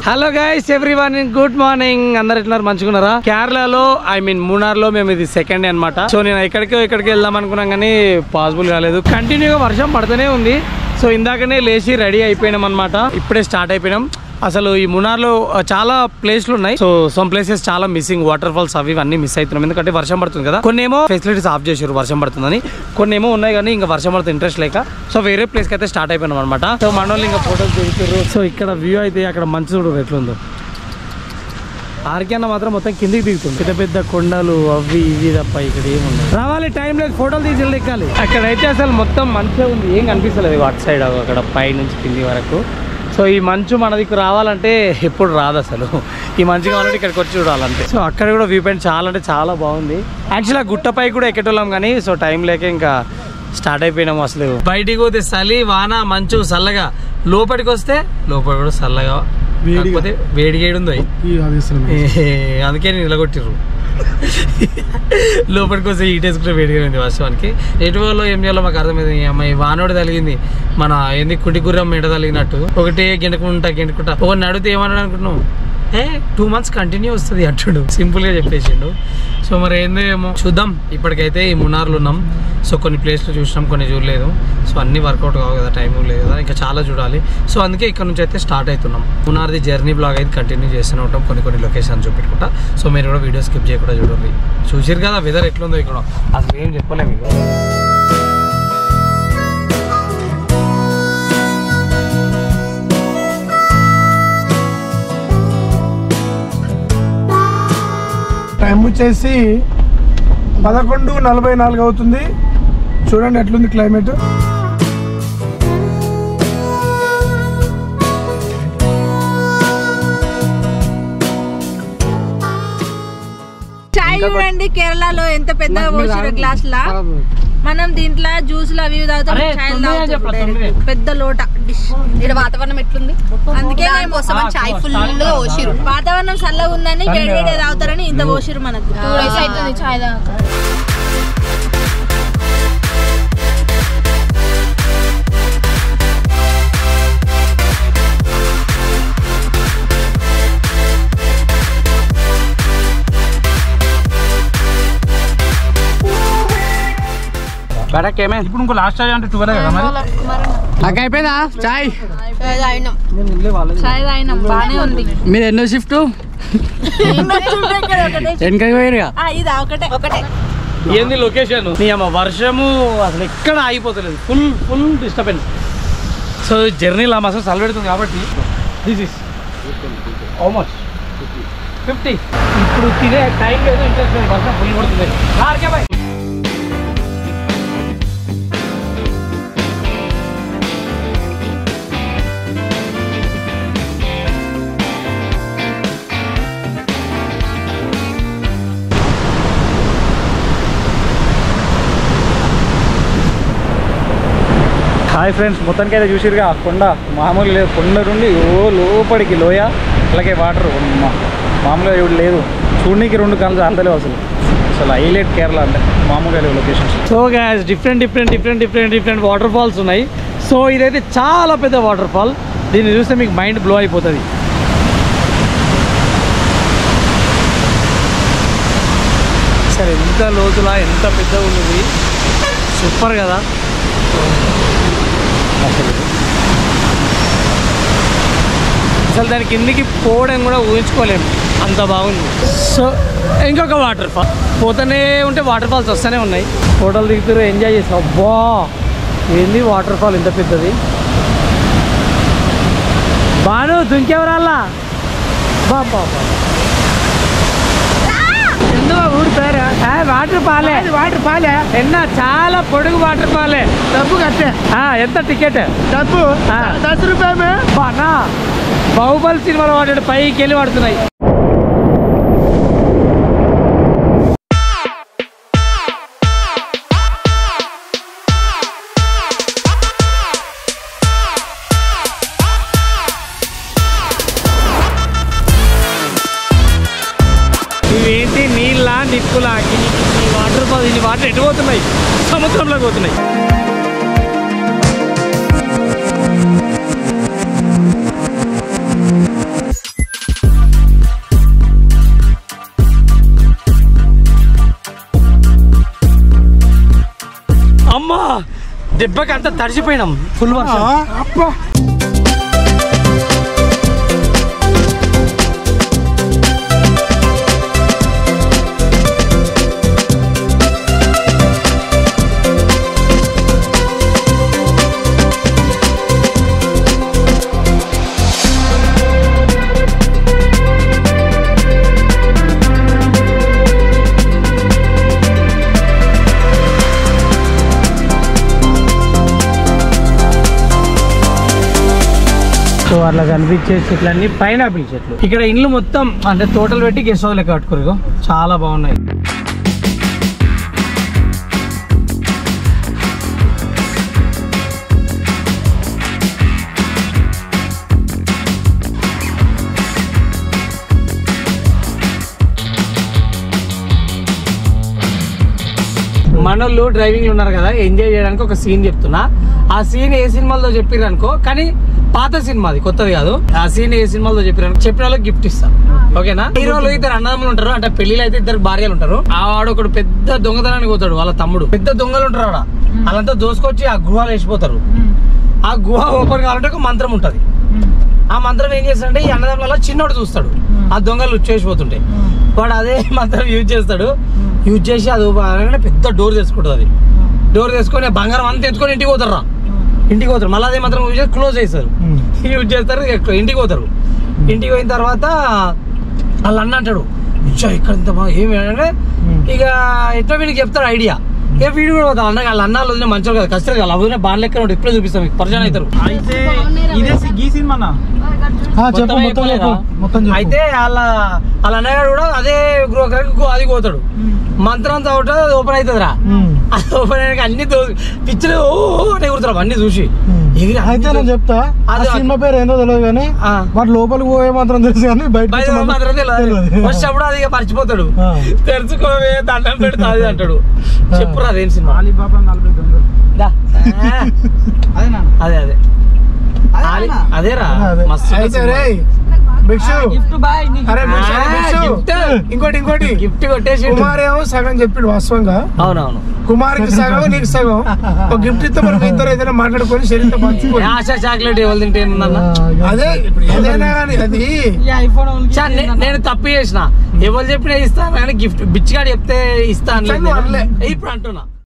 Hello guys everyone good morning అందరు ఎట్లున్నారు మంచుకున్నారా కేరళలో ఐ మీన్ మూనార్ లో మేము ఇది సెకండ్ డే అనమాట సో నేను ఎక్కడికో ఎక్కడికి వెళ్దాం అనుకున్నాం కానీ పాసిబుల్ కాలేదు కంటిన్యూగా వర్షం పడుతూనే ఉంది సో ఇందాకనే లేచి రెడీ అయిపోయినాం అనమాట ఇప్పుడే స్టార్ట్ అయిపోయినాం అసలు ఈ మునార్లో ఆ, చాలా ప్లేస్లు ఉన్నాయి సో సమ్ ప్లేసెస్ చాలా మిస్సింగ్ వాటర్ ఫాల్స్ అవి ఇవన్నీ మిస్ అవుతున్నాం ఎందుకంటే వర్షం పడుతుంది కదా కొన్ని ఏమో ఫెసిలిటీస్ ఆఫ్ చేసారు వర్షం పడుతుందని కొన్ని ఏమో ఉన్నాయి కానీ ఇంకా వర్షం పడుతుంది ఇంట్రెస్ట్ లేక సో వేరే ప్లేస్కి అయితే స్టార్ట్ అయిపోయినాం అనమాట సో మన వాళ్ళు ఇంకా ఫోటోస్ దిగుతారు సో ఇక్కడ వ్యూ అయితే అక్కడ మంచి చూడు ఎట్లుందో ఆర్కే అన్న మాత్రం మొత్తం కిందికి దిగుతుంది పెద్ద పెద్ద కొండలు అవి ఇవి తప్ప ఇక్కడ ఏముంది రావాలి టైం లేదు ఫోటోలు తీసి ఎక్కాలి అక్కడైతే అసలు మొత్తం మంచిగా ఉంది ఏం కనిపిస్తలేదు అటు సైడ్ అక్కడ పై నుంచి కింది వరకు సో ఈ మంచు మన దిక్కు రావాలంటే ఎప్పుడు రాదు అసలు ఈ మంచు కావాలంటే ఇక్కడికి వచ్చి చూడాలంటే సో అక్కడ కూడా వ్యూ పాయింట్ చాలా అంటే చాలా బాగుంది యాక్చువల్లీ ఆ గుట్టపై కూడా ఎక్కేటోళ్ళం కానీ సో టైం లేక ఇంకా స్టార్ట్ అయిపోయినాము అసలు బయటికి పోతే చలి వాన మంచు చల్లగా లోపలికి వస్తే లోపల కూడా చల్లగా వేడిగా. కాకపోతే వేడి వేడి ఉంది ఈ ఆదేశం ఏ, అందుకే నేను నిలగొట్టిర్రు లోపలికి వస్తే హీట్ వేసుకుంటే వేడిగా ఉంది వాస్తవానికి ఎటు వాళ్ళు ఏం చేయాలో మాకు అర్థమైంది ఈ అమ్మాయి వానోడు తగిలింది మన ఏంది కుటి గుర్రం మెడ తగిలినట్టు ఒకటే గెంటుకుంటా గెంటుకుంటా ఒకరిని అడిగితే ఏమన్నాడు అనుకుంటున్నావు ఏ టూ మంత్స్ కంటిన్యూ వస్తుంది అంటాడు సింపుల్ గా చెప్పేసిండు సో మరి ఏందో ఏమో చూద్దాం ఇప్పటికైతే ఈ మునార్లో ఉన్నాం సో కొన్ని ప్లేస్లు చూసినాం కొన్ని చూడలేదు సో అన్ని వర్కౌట్ కావు కదా టైం లేదు కదా ఇంకా చాలా చూడాలి సో అందుకే ఇక్కడ నుంచి అయితే స్టార్ట్ అవుతున్నాం మునార్ది జర్నీ బ్లాగ్ అయితే కంటిన్యూ చేస్తూనే ఉంటాం కొన్ని కొన్ని లొకేషన్ చూపెట్టుకుంటా సో మీరు కూడా వీడియో స్కిప్ చేయకుండా చూడండి చూసిరు కదా వెదర్ ఎట్లుందో ఇక్కడ అసలు ఏం చెప్పలేము మీకు టైం వచ్చేసి పదకొండు నలభై నాలుగు అవుతుంది చూడండి ఎట్లుంది క్లైమేట్ చాయ్ చూడండి కేరళలో ఎంత పెద్ద పోసిన గ్లాస్ లా మనం దీంట్లో జ్యూస్లు అవి ఇవి తాగుతాం అరే, చాయ్ తొమ్మిదే తాగుతాం చెప్పరా, direct. తొమ్మిదే. పెద్ద లోట డిష్ ఇక్కడ వాతావరణం ఎట్లుంది అందుకే మేము దానికోసం చాయ్ ఫుల్ పోసిరు వాతావరణం చల్లగా ఉందని వేడి వేడి తాగుతారని ఇంత పోసిరు మనకు టూ డేస్ అవుతుంది చాయ్ తాగక ఇప్పుడు ఇంకో లాస్ట్ చాయ్ అంటే ట్వెల్వ్ కదా మరి నాకు అయిపోయిందా చాయ్ చాయ్ తాగినాం చాయ్ తాగినాం బానే ఉంది మీరు ఎన్నో షిఫ్ట్ వెనకకి పోయారుగా ఆ, ఇది ఒకటే ఒకటే ఏంది లొకేషన్ నీ అమ్మ వర్షము అసలు ఎక్కడ ఆగిపోతలేదు ఫుల్ ఫుల్ డిస్టర్బెన్స్ సో జర్నీలో ఆమె అసలు చల్లబెడుతుంది కాబట్టి this is how much fifty ఇప్పుడు తినే టైం లేదు ఇంట్రెస్ట్ లేదు వర్షం ఫుల్ పడుతుంది ఆర్కే బాయ్ హాయ్ ఫ్రెండ్స్ మొత్తానికి అయితే చూసిరుగా ఆ కొండ మామూలు లేదు కొండ నుండి ఓ లోపలికి లోయ అలాగే వాటర్ మామూలుగా ఇప్పుడు లేదు చూడడానికి రెండు కళ్ళు చాలతలేవు అసలు అసలు హైలైట్ కేరళ అంటే మామూలుగా లేవు locations so guys different different different different different waterfalls ఉన్నాయి సో ఇదైతే చాలా పెద్ద వాటర్ ఫాల్ దీన్ని చూస్తే మీకు మైండ్ బ్లో అయిపోతుంది సరే ఎంత లోతులా ఎంత పెద్దగా ఉన్నది సూపర్ కదా అసలు అసలు దాని కిందికి పోవడం కూడా ఊహించుకోలేము అంత బాగుంది సో ఇంకొక వాటర్ ఫాల్ పోతూనే ఉంటే వాటర్ ఫాల్స్ వస్తూనే ఉన్నాయి ఫోటోలు దిగుతారు ఎంజాయ్ చేస్తాం అబ్బా ఏంది వాటర్ ఫాల్ ఇంత పెద్దది బాను దుంకెవరాల్లా బా బా బా ఎందుకు ఊరి పేరు వాటర్ పాలే వాటర్ పాలే ఎన్న చాలా పొడుగు వాటర్ పాలే డబ్బు కట్టే ఎంత టికెట్ డబ్బు దశ రూపాయలు బానా బాహుబలి సినిమాలో వాడాడు పైకి వెళ్ళి పడుతున్నాయి ఇవేంటి నీళ్ళ నిప్పులా ఈ వాటర్ ఫాల్ ఈ వాటర్ ఎటు పోతున్నాయి సముద్రంలోకి పోతున్నాయి అమ్మా దెబ్బకి అంతా తడిసిపోయినాం ఫుల్ వర్షం అబ్బా సో అట్లా కనిపించే చెట్లన్నీ పైనాపిల్ చెట్లు ఇక్కడ ఇండ్లు మొత్తం అంటే తోటలు పెట్టి గెస్ట్ హౌస్ లెక్క కట్టుకోరు ఇగో. చాలా బాగున్నాయి మనోళ్ళు డ్రైవింగ్ ఉన్నారు కదా ఎంజాయ్ చేయడానికి ఒక సీన్ చెప్తున్నా ఆ సీన్ ఏ సినిమాలో చెప్పిర్రు అనుకో కానీ పాత సినిమాది కొత్తది కాదు ఆ సీన్ ఏ సినిమాలో చెప్పిర్రు అనుకో చెప్పిన వాళ్ళకి గిఫ్ట్ ఇస్తా ఓకేనా హీరోలు ఇద్దరు అన్నదమ్ములు ఉంటారు అంటే పెళ్లిలో అయితే ఇద్దరు భార్యలు ఉంటారు ఆ వాడు ఒకడు పెద్ద దొంగతనానికి పోతాడు వాళ్ళ తమ్ముడు పెద్ద దొంగలు ఉంటారు ఆడ వాళ్ళంతా దోసుకొచ్చి ఆ గుహలో వేసిపోతారు ఆ గుహ ఓపెన్ కావాలంటే ఒక మంత్రం ఉంటది ఆ మంత్రం ఏం చేస్తాడంటే ఈ అన్నదమ్ములలో చిన్నోడు చూస్తాడు ఆ దొంగలు చేసిపోతుంటే వాడు అదే మంత్రం యూజ్ చేస్తాడు యూజ్ చేసి అది ఓపెన్ అవగానే పెద్ద డోర్ చేసుకుంటుంది అది డోర్ చేసుకొని ఆ బంగారం అంతా ఎత్తుకొని ఇంటికి పోతారు రా ఇంటికి పోతారు మళ్ళీ అదే మంత్రం యూజ్ చేసి క్లోజ్ చేస్తారు యూజ్ చేస్తారు ఇక ఇంటికి పోతారు ఇంటికి పోయిన తర్వాత వాళ్ళ అన్న అంటాడు "ఇచ్చా, ఇక్కడ ఇంత బాగా ఏమి అంటే ఇక ఎట్లా వీడికి చెప్తాడు ఐడియా ఇక వీడు కూడా పోతాడు అన్న వాళ్ళ అన్న వదిలే మంచిగా కదా కష్టం కదా వదిలే బాగా లెక్క ఉంటుంది ఇప్పుడే చూపిస్తాం మీకు పరిచయం అవుతారు అయితే ఇదే గీ సినిమా ఆ, చెప్పు మొత్తం మొత్తం చెప్పు అయిపోలేదా? మొత్తం చెప్పు అయితే వాళ్ళ వాళ్ళ అన్నగాడు కూడా అదే గృహకి అది పోతాడు మంత్రం చదువుతా అది ఓపెన్ అవుతుందిరా ఉమ్. అది ఓపెన్ అయ్యాక అన్ని పిచ్చలు ఓ ఓ అని ఎగురుతారు అన్ని చూసి ఉమ్. ఎగిరి అన్ని అయితే నేను చూసి- చెప్తా ఆ అది- సినిమా పేరు ఏందో తెలియదు కానీ ఆ. వాటి లోపలికి పోయే మాత్రం తెలుసు కానీ బయట బయట వచ్చి మాత్రం తెలియదు తెలియదు. వచ్చినప్పుడు అది ఇక మర్చిపోతాడు ఆ. తెరుచుకోవే దండం పెడతా అది అంటాడు ఆ. చెప్పురా అదేం సినిమా అలీబాబా నలభై దొంగలు దా. ఆ, అదేనా అదే అదే ఆలి- అదేరా అదే. మస్తు అయితే రే భిక్షు గిఫ్ట్ బాయ్ అరే భిక్షు, ఆ, భిక్షు. gift. ఇంకోటి ఇంకోటి గిఫ్ట్ కొట్టేసి కుమార్ ఏమో సగం చెప్పాడు వాస్తవంగా అవునవును కుమార్కి సగం నీకు సగం ఒక గిఫ్ట్ ఇస్తే మనం ఇద్దరు ఏదైనా మాట్లాడుకొని శరీరంతో పంచుకోండి ఆశ చాక్లెట్ ఎవరు తింటే ఏందన్నా అదే ఇప్పుడు ఏదైనా కానీ అది ఈ ఐఫోన్ చా, నే- నేను తప్పు చేసిన ఎవరు చెప్పినా ఇస్తాను కానీ గిఫ్ట్ బిచ్చిగాడు చెప్తే ఇస్తాను ఇస్తాను అనలే. ఇప్పుడు అంటున్నా